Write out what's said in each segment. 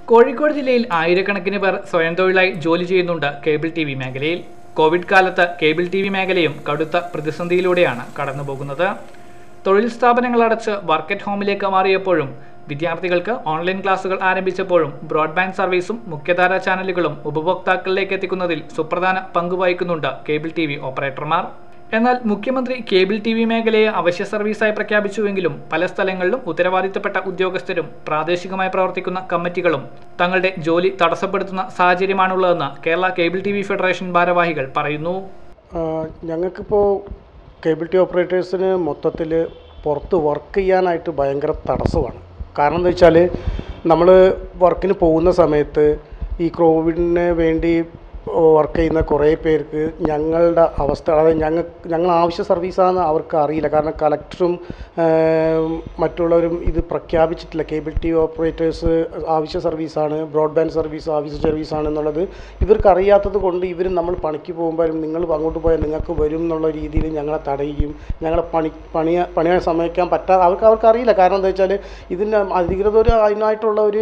കോഴിക്കോട് ജില്ലയിൽ ആയിരക്കണക്കിന് പേർ സ്വയം തൊഴിലായി ജോലി ചെയ്യുന്നുണ്ട് കേബിൾ ടി വി മേഖലയിൽ കോവിഡ് കാലത്ത് കേബിൾ ടി വി മേഖലയും കടുത്ത പ്രതിസന്ധിയിലൂടെയാണ് കടന്നുപോകുന്നത് തൊഴിൽ സ്ഥാപനങ്ങൾ അടച്ച് വർക്ക് അറ്റ് ഹോമിലേക്ക് മാറിയപ്പോഴും വിദ്യാർത്ഥികൾക്ക് ഓൺലൈൻ ക്ലാസുകൾ ആരംഭിച്ചപ്പോഴും ബ്രോഡ്ബാൻഡ് സർവീസും മുഖ്യധാര ചാനലുകളും ഉപഭോക്താക്കളിലേക്ക് എത്തിക്കുന്നതിൽ സുപ്രധാന പങ്ക് വഹിക്കുന്നുണ്ട് കേബിൾ ടി വി ഓപ്പറേറ്റർമാർ എന്നാൽ മുഖ്യമന്ത്രി കേബിൾ ടി വി മേഖലയെ അവശ്യ സർവീസായി പ്രഖ്യാപിച്ചുവെങ്കിലും പല സ്ഥലങ്ങളിലും ഉത്തരവാദിത്തപ്പെട്ട ഉദ്യോഗസ്ഥരും പ്രാദേശികമായി പ്രവർത്തിക്കുന്ന കമ്മിറ്റികളും തങ്ങളുടെ ജോലി തടസ്സപ്പെടുത്തുന്ന സാഹചര്യമാണുള്ളതെന്ന് Kerala cable T V federation ഭാരവാഹികൾ പറയുന്നു ഞങ്ങൾക്കിപ്പോൾ കേബിൾ ടി ഓപ്പറേറ്റേഴ്സിന് മൊത്തത്തിൽ പുറത്ത് വർക്ക് ചെയ്യാനായിട്ട് ഭയങ്കര തടസ്സമാണ് കാരണം എന്താ വെച്ചാൽ നമ്മൾ വർക്കിന് പോകുന്ന സമയത്ത് ഈ കോവിഡിന് വേണ്ടി വർക്ക് ചെയ്യുന്ന കുറേ പേർക്ക് ഞങ്ങളുടെ അവസ്ഥ അതായത് ഞങ്ങൾ ഞങ്ങൾ ആവശ്യ സർവീസാണെന്ന് അവർക്ക് അറിയില്ല കാരണം കലക്ടറും മറ്റുള്ളവരും ഇത് പ്രഖ്യാപിച്ചിട്ടില്ല കേബിൾ ടി വി ഓപ്പറേറ്റേഴ്സ് ആവശ്യ സർവീസാണ് ബ്രോഡ്ബാൻഡ് സർവീസ് ആവശ്യ സർവീസാണ് എന്നുള്ളത് ഇവർക്ക് അറിയാത്തത് കൊണ്ട് ഇവർ നമ്മൾ പണിക്ക് പോകുമ്പോഴും നിങ്ങൾ അങ്ങോട്ട് പോയാൽ നിങ്ങൾക്ക് വരും എന്നുള്ള രീതിയിൽ ഞങ്ങളെ തടയുകയും ഞങ്ങളെ പണി പണിയ പണിയാൻ സമ്മതിക്കാൻ പറ്റാതെ അവർക്ക് അവർക്ക് അറിയില്ല കാരണം എന്താ വെച്ചാൽ ഇതിൻ്റെ അധികൃതർ അതിനായിട്ടുള്ള ഒരു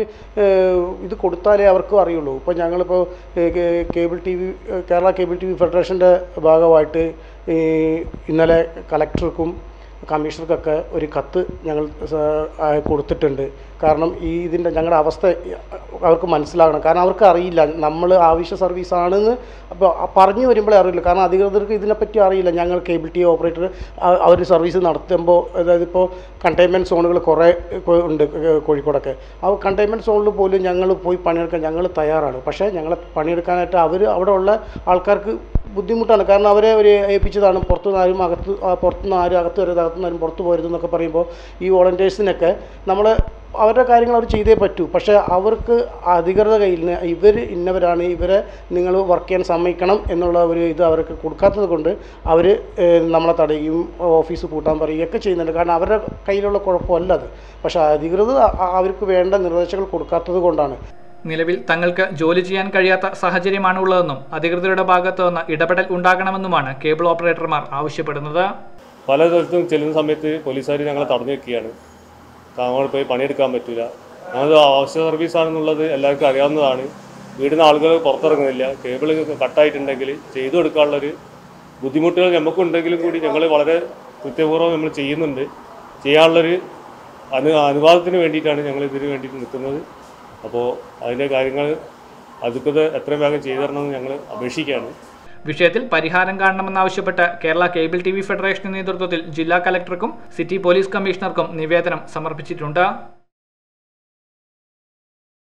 ഇത് കൊടുത്താലേ അവർക്കും അറിയുള്ളൂ ഇപ്പോൾ ഞങ്ങളിപ്പോൾ cable T V Kerala cable T V ഫെഡറേഷൻ്റെ ഭാഗമായിട്ട് ഈ ഇന്നലെ കലക്ടർക്കും കമ്മീഷണർക്കൊക്കെ ഒരു കത്ത് ഞങ്ങൾ കൊടുത്തിട്ടുണ്ട് കാരണം ഈ ഇതിൻ്റെ ഞങ്ങളുടെ അവസ്ഥ അവർക്ക് മനസ്സിലാകണം കാരണം അവർക്ക് അറിയില്ല നമ്മൾ ആവശ്യ സർവീസാണെന്ന് അപ്പോൾ പറഞ്ഞു വരുമ്പോഴേ അറിയില്ല കാരണം അധികൃതർക്ക് ഇതിനെപ്പറ്റി അറിയില്ല ഞങ്ങൾ കേബിൾ ടി ഓപ്പറേറ്റർ അവർ സർവീസ് നടത്തുമ്പോൾ അതായത് ഇപ്പോൾ കണ്ടെയ്ൻമെൻറ്റ് സോണുകൾ കുറേ ഉണ്ട് കോഴിക്കോടൊക്കെ ആ കണ്ടെയ്ൻമെൻറ്റ് സോണിൽ പോലും ഞങ്ങൾ പോയി പണിയെടുക്കാൻ ഞങ്ങൾ തയ്യാറാണ് പക്ഷേ ഞങ്ങളെ പണിയെടുക്കാനായിട്ട് അവർ അവിടെ ഉള്ള ആൾക്കാർക്ക് ബുദ്ധിമുട്ടാണ് കാരണം അവരെ ഒരു ഏൽപ്പിച്ചതാണ് പുറത്തുനിന്ന് ആരും അകത്ത് പുറത്തുനിന്ന് ആരും അകത്ത് വരരുത് അകത്തുനിന്ന് ആരും പുറത്ത് പോരുതെന്നൊക്കെ പറയുമ്പോൾ ഈ വോളണ്ടിയേഴ്സിനൊക്കെ നമ്മൾ അവരുടെ കാര്യങ്ങൾ അവർ ചെയ്തേ പറ്റൂ പക്ഷേ അവർക്ക് അധികൃത കയ്യിൽ നിന്ന് ഇവർ ഇന്നവരാണ് ഇവരെ നിങ്ങൾ വർക്ക് ചെയ്യാൻ സമ്മതിക്കണം എന്നുള്ള ഒരു ഇത് അവർക്ക് കൊടുക്കാത്തത് കൊണ്ട് അവർ നമ്മളെ തടയുകയും ഓഫീസ് കൂട്ടാൻ പറയുകയൊക്കെ ചെയ്യുന്നുണ്ട് കാരണം അവരുടെ കയ്യിലുള്ള കുഴപ്പമല്ല അത് പക്ഷേ അധികൃതർ അവർക്ക് വേണ്ട നിർദ്ദേശങ്ങൾ കൊടുക്കാത്തത് കൊണ്ടാണ് നിലവിൽ തങ്ങൾക്ക് ജോലി ചെയ്യാൻ കഴിയാത്ത സാഹചര്യമാണ് ഉള്ളതെന്നും അധികൃതരുടെ ഭാഗത്തു നിന്ന് ഇടപെടൽ ഉണ്ടാകണമെന്നുമാണ് കേബിൾ ഓപ്പറേറ്റർമാർ ആവശ്യപ്പെടുന്നത് പല സ്ഥലത്തും ചെല്ലുന്ന സമയത്ത് പോലീസുകാർ ഞങ്ങളെ തടഞ്ഞു വെക്കുകയാണ് നമ്മൾ പോയി പണിയെടുക്കാൻ പറ്റില്ല ഞങ്ങൾ ആവശ്യ സർവീസാണെന്നുള്ളത് എല്ലാവർക്കും അറിയാവുന്നതാണ് വീടിന് ആളുകൾ പുറത്തിറങ്ങുന്നില്ല കേബിൾ കട്ടായിട്ടുണ്ടെങ്കിൽ ചെയ്തു കൊടുക്കാനുള്ളൊരു ബുദ്ധിമുട്ടുകൾ നമുക്കുണ്ടെങ്കിലും കൂടി ഞങ്ങൾ വളരെ കൃത്യപൂർവ്വം നമ്മൾ ചെയ്യുന്നുണ്ട് ചെയ്യാനുള്ളൊരു അനു അനുവാദത്തിന് വേണ്ടിയിട്ടാണ് ഞങ്ങൾ ഇതിന് വേണ്ടിയിട്ട് നിൽക്കുന്നത് അപ്പോൾ അതിൻ്റെ കാര്യങ്ങൾ അധികൃത എത്രയും വേഗം ചെയ്തു തരണമെന്ന് ഞങ്ങൾ അപേക്ഷിക്കുകയാണ് വിഷയത്തിൽ പരിഹാരം കാണണമെന്നാവശ്യപ്പെട്ട് കേരള കേബിൾ ടി വി ഫെഡറേഷന്റെ നേതൃത്വത്തിൽ ജില്ലാ കലക്ടർക്കും സിറ്റി പോലീസ് കമ്മീഷണർക്കും നിവേദനം സമർപ്പിച്ചിട്ടുണ്ട്